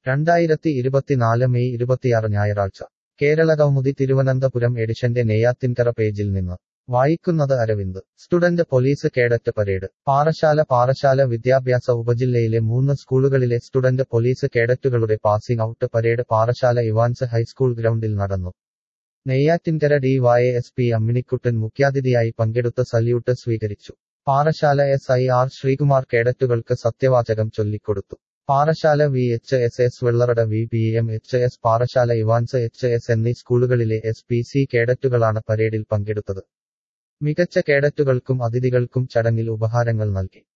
രണ്ടായിരത്തി ഇരുപത്തിനാല് മെയ് ഇരുപത്തിയാറ് ഞായറാഴ്ച കേരള കൗമുദി തിരുവനന്തപുരം എഡിഷന്റെ നെയ്യാത്തിൻകര പേജിൽ നിന്ന് വായിക്കുന്നത് Aravind student police cadet parade Parassala Parassala വിദ്യാഭ്യാസ ഉപജില്ലയിലെ മൂന്ന് സ്കൂളുകളിലെ സ്റ്റുഡന്റ് പോലീസ് കേഡറ്റുകളുടെ passing out parade Parassala Evans high school ഗ്രൗണ്ടിൽ നടന്നു Neyyattinkara D Y S P Ammenikuttan മുഖ്യാതിഥിയായി പങ്കെടുത്ത് സല്യൂട്ട് സ്വീകരിച്ചു Parassala S I R Sreekumar കേഡറ്റുകൾക്ക് സത്യവാചകം ചൊല്ലിക്കൊടുത്തു Parassala V H S S Vellarada V P M H S Parassala Evans H S എന്നീ സ്കൂളുകളിലെ എസ് പി സി കേഡറ്റുകളാണ് പരേഡിൽ പങ്കെടുത്തത് മികച്ച കേഡറ്റുകൾക്കും അതിഥികൾക്കും ചടങ്ങിൽ ഉപഹാരങ്ങൾ നൽകി